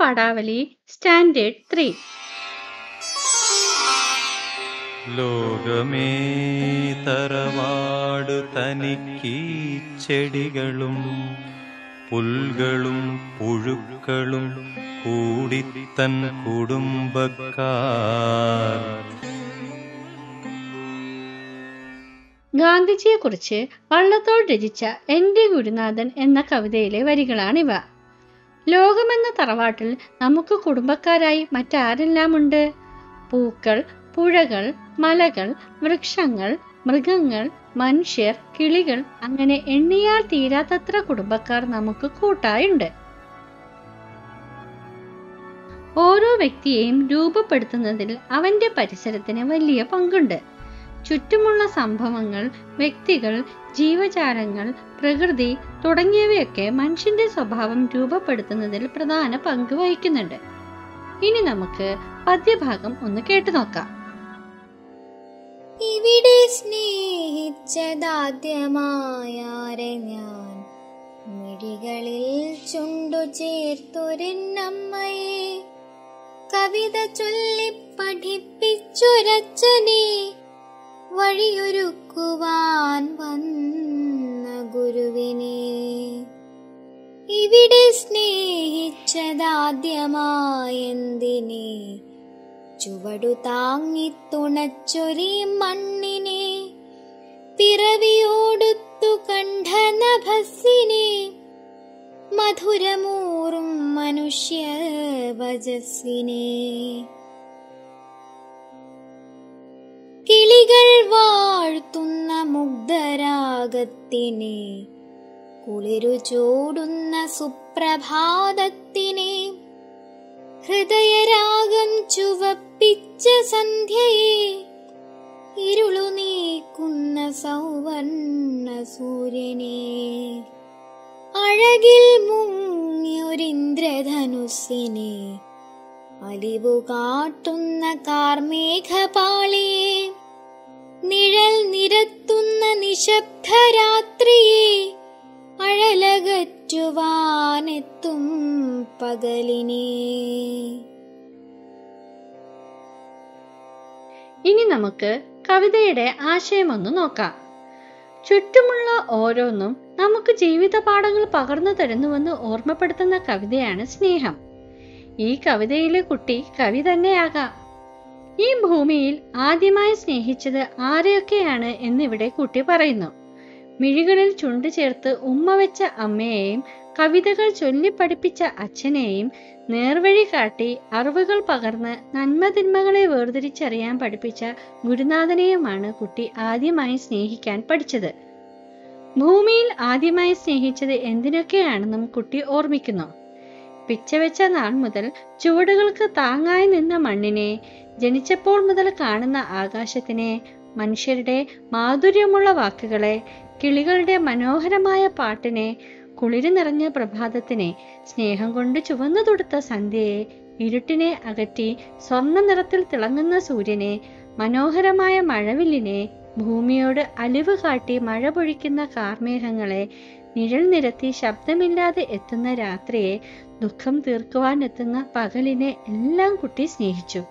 Padavali standard three ലോകമേ തറവാട് തനിക്കീ ചെടികളും പുൽകളും പുഴുക്കളും കൂടിത്തൻ കുടുംബക്കാർ ഗാന്ധിജിയെക്കുറിച്ച് വള്ളത്തോൾ രചിച്ച എൻ്റെ ഗുരുനാഥൻ എന്ന കവിതയിലെ വരികളാണിവ ലോകമെന്ന തറവാട്ടിൽ നമുക്ക് കുടുംബക്കാരായി മറ്റാരെല്ലാമുണ്ട് പൂക്കൾ പുഴകൾ മലകൾ വൃക്ഷങ്ങൾ മൃഗങ്ങൾ മനുഷ്യർ കിളികൾ അങ്ങനെ എണ്ണിയാൽ തീരാത്തത്ര കുടുംബക്കാർ നമുക്ക് കൂട്ടായുണ്ട് ഓരോ വ്യക്തിയെയും രൂപപ്പെടുത്തുന്നതിൽ അവന്റെ പരിസരത്തിന് വലിയ പങ്കുണ്ട് ചുറ്റുമുള്ള സംഭവങ്ങൾ വ്യക്തികൾ ജീവജാലങ്ങൾ പ്രകൃതി തുടങ്ങിയവയൊക്കെ മനുഷ്യന്റെ സ്വഭാവം രൂപപ്പെടുത്തുന്നതിൽ പ്രധാന പങ്ക് വഹിക്കുന്നുണ്ട് ഇനി നമുക്ക് പദ്യഭാഗം ഒന്ന് കേട്ടു നോക്കാം ഇവിടെ സ്നേഹിച്ചതാദ്യമായാരെ ഞാൻ മിഴികളിൽ ചുണ്ടു ചേർത്തൊരെന്നമ്മയെ കവിത ചൊല്ലി പഠിപ്പിച്ചൊരച്ഛനെ വഴിയൊരുക്കുവാൻ വന്ന ഗുരുവിനെ ഇവിടെ സ്നേഹിച്ചതാദ്യമായെന്തിനെ ചുവടു താങ്ങി തുണച്ചൊരി മണ്ണിനെ പിറവിയോടുത്തു കണ്ട നഭസ്സിനെ മധുരമൂറും മനുഷ്യ വജസ്സിനെ കിളികൾ വാഴ്ത്തുന്ന മുഗ്ധരാഗത്തിനെ കുളിരു ചൂടുന്ന സുപ്രഭാതത്തിനെ ഹൃദയരാഗം ചുവപ്പിച്ച സന്ധ്യയെ ഇരുളു നീക്കുന്ന സൗവർണ സൂര്യനെ അഴകിൽ മുങ്ങിയൊരിന്ദ്രധനുസിനെ അലിവു കാട്ടുന്ന കാർമേഘപാളിയെ നിഴൽ നിരത്തുന്ന നിശബ്ദരാത്രിയെ അഴലകറ്റുവാനെത്തും പകലിനെ ഇനി നമുക്ക് കവിതയുടെ ആശയമൊന്ന് നോക്കാം ചുറ്റുമുള്ള ഓരോന്നും നമുക്ക് ജീവിത പാഠങ്ങൾ പകർന്നു തരുന്നുവെന്ന് ഓർമ്മപ്പെടുത്തുന്ന കവിതയാണ് സ്നേഹം ഈ കവിതയിലെ കുട്ടി കവി തന്നെയാകാം ഈ ഭൂമിയിൽ ആദ്യമായി സ്നേഹിച്ചത് ആരെയൊക്കെയാണ് എന്നിവിടെ കുട്ടി പറയുന്നു മിഴികളിൽ ചുണ്ടു ചേർത്ത് ഉമ്മ വെച്ച അമ്മയെയും കവിതകൾ ചൊല്ലി പഠിപ്പിച്ച അച്ഛനെയും നേർവഴി കാട്ടി അറിവുകൾ പകർന്ന് നന്മതിന്മകളെ വേർതിരിച്ചറിയാൻ പഠിപ്പിച്ച ഗുരുനാഥനെയുമാണ് കുട്ടി ആദ്യമായി സ്നേഹിക്കാൻ പഠിച്ചത് ഭൂമിയിൽ ആദ്യമായി സ്നേഹിച്ചത് എന്തിനൊക്കെയാണെന്നും കുട്ടി ഓർമ്മിക്കുന്നു പിച്ചവെച്ച നാൾ മുതൽ ചുവടുകൾക്ക് താങ്ങായി നിന്ന മണ്ണിനെ ജനിച്ചപ്പോൾ മുതൽ കാണുന്ന ആകാശത്തിനെ മനുഷ്യരുടെ മാധുര്യമുള്ള വാക്കുകളെ കിളികളുടെ മനോഹരമായ പാട്ടിനെ കുളിര് നിറഞ്ഞ പ്രഭാതത്തിനെ സ്നേഹം കൊണ്ട് ചുവന്നു തൊടുത്ത സന്ധ്യയെ ഇരുട്ടിനെ അകറ്റി സ്വർണ്ണ നിറത്തിൽ തിളങ്ങുന്ന സൂര്യനെ മനോഹരമായ മഴവില്ലിനെ ഭൂമിയോട് അലിവ് കാട്ടി മഴ പൊഴിക്കുന്ന കാർമേഘങ്ങളെ നിഴൽ നിരത്തി ശബ്ദമില്ലാതെ എത്തുന്ന രാത്രിയെ ദുഃഖം തീർക്കുവാൻ എത്തുന്ന പകലിനെ എല്ലാം കുട്ടി സ്നേഹിച്ചു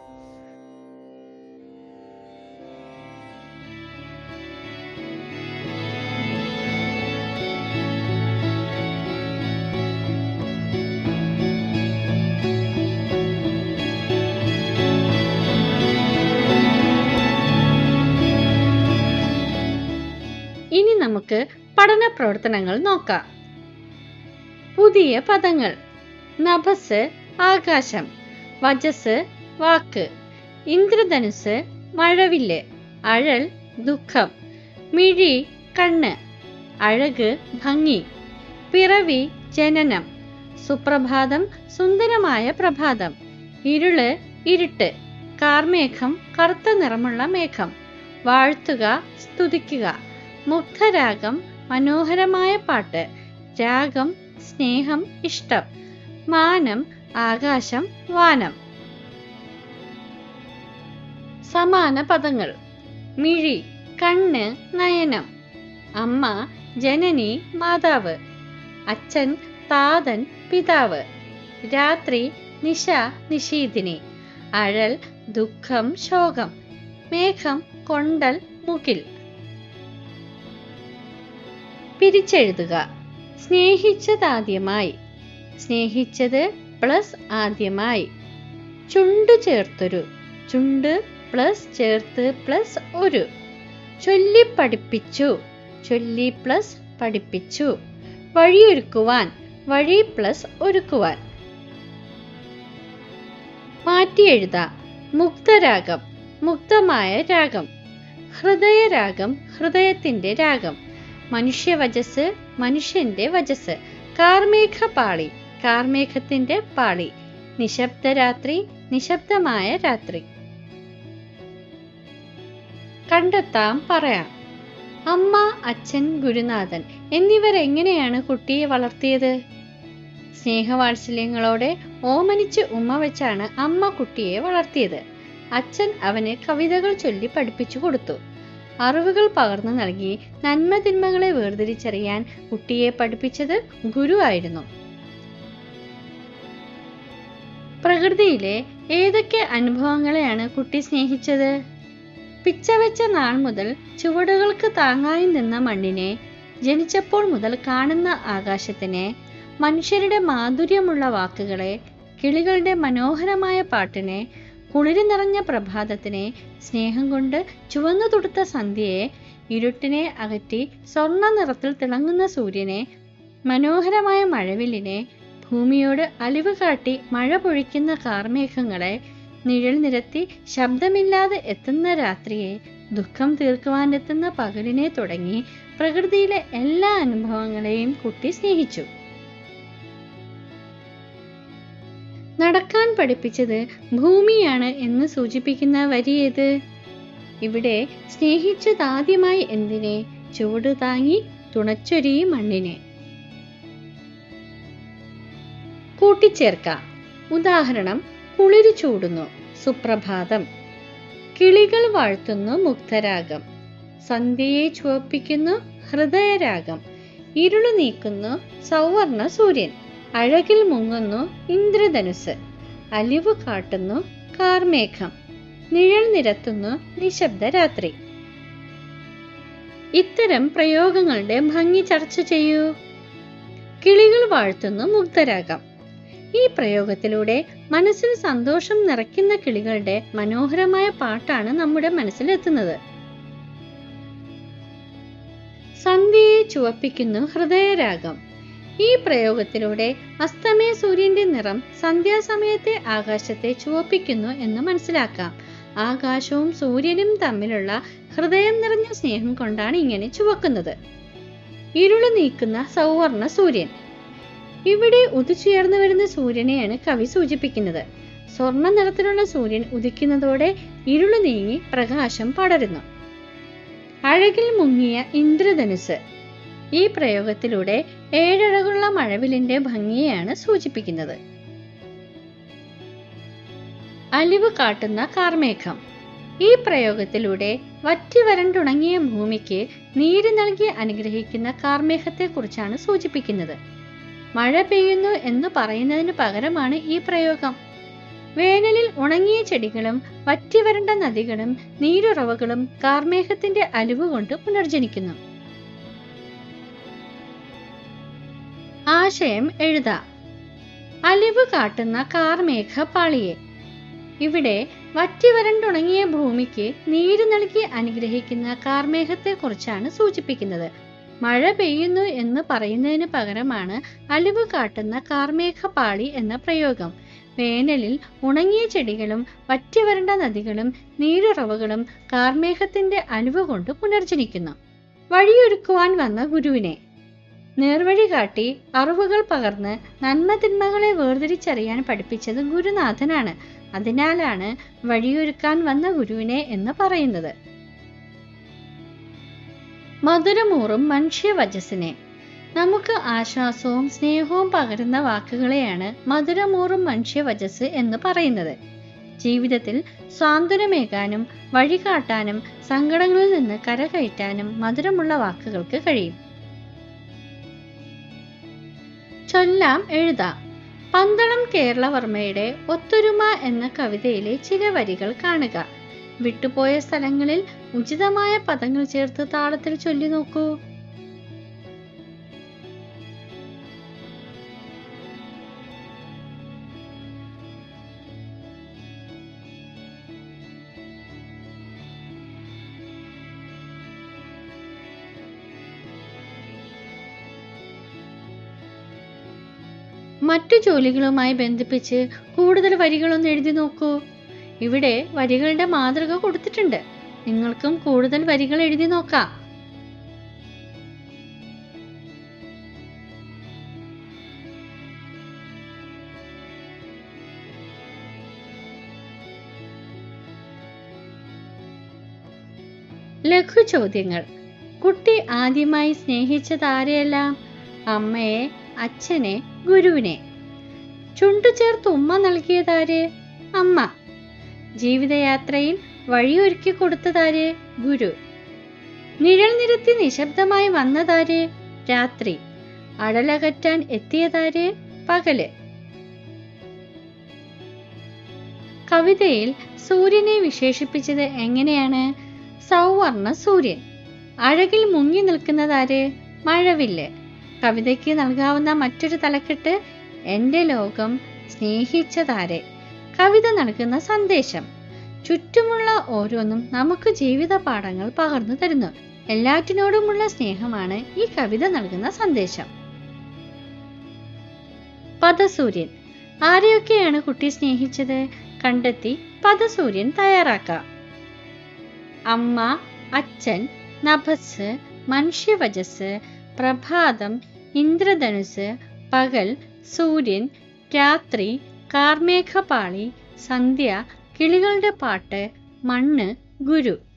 ഇനി നമുക്ക് പഠന പ്രവർത്തനങ്ങൾ നോക്കാം പുതിയ പദങ്ങൾ നഭസ് ആകാശം വജസ് വാക്ക് ഇന്ദ്രധനുസ് മഴവില്ല് അഴൽ ദുഃഖം മിഴി കണ്ണ് അഴക് ഭംഗി പിറവി ജനനം സുപ്രഭാതം സുന്ദരമായ പ്രഭാതം ഇരുള് ഇരുട്ട് കാർമേഘം കറുത്ത നിറമുള്ള മേഘം വാഴ്ത്തുക സ്തുതിക്കുക മുഗ്ധരാഗം മനോഹരമായ പാട്ട് രാഗം സ്നേഹം ഇഷ്ടം മാനം ആകാശം വാനം സമാന പദങ്ങൾ മിഴി കണ്ണ് നയനം അമ്മ ജനനി മാതാവ് അച്ഛൻ താതൻ പിതാവ് രാത്രി നിശ നിശീതിനി അഴൽ ദുഃഖം ശോകം മേഘം കൊണ്ടൽ മുകിൽ പിരിച്ചെഴുതുക സ്നേഹിച്ചതാദ്യമായി സ്നേഹിച്ചത് പ്ലസ് ആദ്യമായി ചുണ്ടു ചേർത്തൊരു ചുണ്ട് പ്ലസ് ചേർത്ത് പ്ലസ് ഒരു ചൊല്ലി പഠിപ്പിച്ചു ചൊല്ലി പ്ലസ് പഠിപ്പിച്ചു വഴിയൊരുക്കുവാൻ വഴി പ്ലസ് ഒരുക്കുവാൻ മാറ്റി എഴുതാം മുക്തരാഗം മുക്തമായ രാഗം ഹൃദയരാഗം ഹൃദയത്തിന്റെ രാഗം മനുഷ്യവചസ് മനുഷ്യന്റെ വചസ് കാർമേഘ പാളി കാർമേഘത്തിന്റെ പാളി നിശബ്ദരാത്രി നിശബ്ദമായ രാത്രി കണ്ടെത്താം പറയാം അമ്മ അച്ഛൻ ഗുരുനാഥൻ എന്നിവരെങ്ങനെയാണ് കുട്ടിയെ വളർത്തിയത് സ്നേഹവാത്സല്യങ്ങളോടെ ഓമനിച്ച് ഉമ്മ വെച്ചാണ് അമ്മ കുട്ടിയെ വളർത്തിയത് അച്ഛൻ അവന് കവിതകൾ ചൊല്ലി പഠിപ്പിച്ചു കൊടുത്തു അറിവുകൾ പകർന്നു നൽകി നന്മ തിന്മകളെ വേർതിരിച്ചറിയാൻ കുട്ടിയെ പഠിപ്പിച്ചത് ഗുരു ആയിരുന്നു പ്രകൃതിയിലെ ഏതൊക്കെ അനുഭവങ്ങളെയാണ് കുട്ടി സ്നേഹിച്ചത് പിച്ചവെച്ച നാൾ മുതൽ ചുവടുകൾക്ക് താങ്ങായി നിന്ന മണ്ണിനെ ജനിച്ചപ്പോൾ മുതൽ കാണുന്ന ആകാശത്തിനെ മനുഷ്യരുടെ മാധുര്യമുള്ള വാക്കുകളെ കിളികളുടെ മനോഹരമായ പാട്ടിനെ കുളിരി നിറഞ്ഞ പ്രഭാതത്തിനെ സ്നേഹം കൊണ്ട് ചുവന്നു തുടുത്ത സന്ധ്യയെ ഇരുട്ടിനെ അകറ്റി സ്വർണ്ണ നിറത്തിൽ തിളങ്ങുന്ന സൂര്യനെ മനോഹരമായ മഴവില്ലിനെ ഭൂമിയോട് അലിവ് കാട്ടി മഴ പൊഴിക്കുന്ന കാർമേഘങ്ങളെ നിഴൽ നിരത്തി ശബ്ദമില്ലാതെ എത്തുന്ന രാത്രിയെ ദുഃഖം തീർക്കുവാനെത്തുന്ന പകലിനെ തുടങ്ങി പ്രകൃതിയിലെ എല്ലാ അനുഭവങ്ങളെയും കുട്ടി സ്നേഹിച്ചു നടക്കാൻ പഠിപ്പിച്ചത് ഭൂമിയാണ് എന്ന് സൂചിപ്പിക്കുന്ന വരി ഏത് ഇവിടെ സ്നേഹിച്ചതാദ്യമായി എന്തിനെ ചുവട് താങ്ങി തുണച്ചൊരി മണ്ണിനെ കൂട്ടിച്ചേർക്കാം ഉദാഹരണം കുളിര് ചൂടുന്നു സുപ്രഭാതം കിളികൾ വാഴ്ത്തുന്നു മുക്തരാഗം സന്ധ്യയെ ചുവപ്പിക്കുന്നു ഹൃദയരാഗം ഇരുളു നീക്കുന്നു സൗവർണ സൂര്യൻ അഴകിൽ മുങ്ങുന്നു ഇന്ദ്രധനുസ് അലിവ് കാട്ടുന്നു കാർമേഘം നിഴൽ നിരത്തുന്നു നിശബ്ദ രാത്രി ഇത്തരം പ്രയോഗങ്ങളുടെ ഭംഗി ചർച്ച ചെയ്യൂ കിളികൾ വാഴ്ത്തുന്നു മുക്തരാഗം ഈ പ്രയോഗത്തിലൂടെ മനസ്സിൽ സന്തോഷം നിറയ്ക്കുന്ന കിളികളുടെ മനോഹരമായ പാട്ടാണ് നമ്മുടെ മനസ്സിലെത്തുന്നത് സന്ധ്യയെ ചുവപ്പിക്കുന്നു ഹൃദയരാഗം ഈ പ്രയോഗത്തിലൂടെ അസ്തമയ സൂര്യന്റെ നിറം സന്ധ്യാസമയത്തെ ആകാശത്തെ ചുവപ്പിക്കുന്നു എന്ന് മനസ്സിലാക്കാം ആകാശവും സൂര്യനും തമ്മിലുള്ള ഹൃദയം നിറഞ്ഞ സ്നേഹം കൊണ്ടാണ് ഇങ്ങനെ ചുവക്കുന്നത് ഇരുള് നീക്കുന്ന സൗവർണ സൂര്യൻ ഇവിടെ ഉദിച്ചുയർന്നു വരുന്ന സൂര്യനെയാണ് കവി സൂചിപ്പിക്കുന്നത് സ്വർണ്ണ നിറത്തിലുള്ള സൂര്യൻ ഉദിക്കുന്നതോടെ ഇരുള് നീങ്ങി പ്രകാശം പടരുന്നു അഴകിൽ മുങ്ങിയ ഇന്ദ്രധനുസ് ഈ പ്രയോഗത്തിലൂടെ ഏഴഴകുള്ള മഴവിലിന്റെ ഭംഗിയെയാണ് സൂചിപ്പിക്കുന്നത് അലിവ് കാട്ടുന്ന കാർമേഘം ഈ പ്രയോഗത്തിലൂടെ വറ്റി വരണ്ടുണങ്ങിയ ഭൂമിക്ക് നീര് നൽകി അനുഗ്രഹിക്കുന്ന കാർമേഘത്തെക്കുറിച്ചാണ് സൂചിപ്പിക്കുന്നത് മഴ പെയ്യുന്നു എന്ന് പറയുന്നതിന് പകരമാണ് ഈ പ്രയോഗം വേനലിൽ ഉണങ്ങിയ ചെടികളും വറ്റിവരണ്ട നദികളും നീരുറവകളും കാർമേഘത്തിന്റെ അലിവ് കൊണ്ട് പുനർജനിക്കുന്നു ആശയം എഴുതാം അലിവ് കാട്ടുന്ന കാർമേഘ പാളിയെ ഇവിടെ വറ്റിവരണ്ടുണങ്ങിയ ഭൂമിക്ക് നീര് നൽകി അനുഗ്രഹിക്കുന്ന കാർമേഘത്തെക്കുറിച്ചാണ് സൂചിപ്പിക്കുന്നത് മഴ പെയ്യുന്നു എന്ന് പറയുന്നതിന് പകരമാണ് അലിവ് കാട്ടുന്ന കാർമേഘ പാളി എന്ന പ്രയോഗം വേനലിൽ ഉണങ്ങിയ ചെടികളും വറ്റിവരണ്ട നദികളും നീരുറവകളും കാർമേഘത്തിന്റെ അലിവ് കൊണ്ട് പുനർജനിക്കുന്നു വഴിയൊരുക്കുവാൻ വന്ന ഗുരുവിനെ നേർവഴി കാട്ടി അറിവുകൾ പകർന്ന് നന്മ തിന്മകളെ വേർതിരിച്ചറിയാൻ പഠിപ്പിച്ചത് ഗുരുനാഥനാണ് അതിനാലാണ് വഴിയൊരുക്കാൻ വന്ന ഗുരുവിനെ എന്ന് പറയുന്നത് മധുരമൂറും മനുഷ്യവചസ്സിനെ നമുക്ക് ആശ്വാസവും സ്നേഹവും പകരുന്ന വാക്കുകളെയാണ് മധുരമൂറും മനുഷ്യവചസ് എന്ന് പറയുന്നത് ജീവിതത്തിൽ സാന്ത്വനമേകാനും വഴികാട്ടാനും സങ്കടങ്ങളിൽ നിന്ന് കരകയറ്റാനും മധുരമുള്ള വാക്കുകൾക്ക് കഴിയും ചൊല്ലാം എഴുതാം പന്തളം കേരളവർമ്മയുടെ ഒത്തൊരുമ എന്ന കവിതയിലെ ചില വരികൾ കാണുക വിട്ടുപോയ സ്ഥലങ്ങളിൽ ഉചിതമായ പദങ്ങൾ ചേർത്ത് താളത്തിൽ ചൊല്ലി നോക്കൂ മറ്റു ജോലികളുമായി ബന്ധിപ്പിച്ച് കൂടുതൽ വരികളൊന്ന് എഴുതി നോക്കൂ ഇവിടെ വരികളുടെ മാതൃക കൊടുത്തിട്ടുണ്ട് നിങ്ങൾക്കും കൂടുതൽ വരികൾ എഴുതി നോക്കാം ലഘു ചോദ്യങ്ങൾ കുട്ടി ആദ്യമായി സ്നേഹിച്ചത് ആരെയെല്ലാം അമ്മയെ അച്ഛനെ ഗുരുവിനെ ചുണ്ടു ചേർത്ത് ഉമ്മ നൽകിയതാര് അമ്മ ജീവിതയാത്രയിൽ വഴിയൊരുക്കി കൊടുത്തതാര് ഗുരു നിഴൽ നിരത്തി നിശബ്ദമായി വന്നതാര് രാത്രി അടലകറ്റാൻ എത്തിയതാര് പകല് കവിതയിൽ സൂര്യനെ വിശേഷിപ്പിച്ചത് എങ്ങനെയാണ് സൗവർണ സൂര്യൻ അഴകിൽ മുങ്ങി നിൽക്കുന്നതാര് മഴവില്ല് കവിതയ്ക്ക് നൽകാവുന്ന മറ്റൊരു തലക്കെട്ട് എൻ്റെ ലോകം സ്നേഹിച്ചതാരെ കവിത നൽകുന്ന സന്ദേശം ചുറ്റുമുള്ള ഓരോന്നും നമുക്ക് ജീവിത പാഠങ്ങൾ പകർന്നു തരുന്നു എല്ലാറ്റിനോടുമുള്ള സ്നേഹമാണ് ഈ കവിത നൽകുന്ന സന്ദേശം പദസൂര്യൻ ആരെയൊക്കെയാണ് കുട്ടി സ്നേഹിച്ചത് കണ്ടെത്തി പദസൂര്യൻ തയ്യാറാക്കാം അമ്മ അച്ഛൻ നഭസ് മനുഷ്യവചസ് പ്രഭാതം ഇന്ദ്രധനുസ് പകൽ സൂര്യൻ രാത്രി കാർമേഘപാളി സന്ധ്യ കിളികളുടെ പാട്ട് മണ്ണ് ഗുരു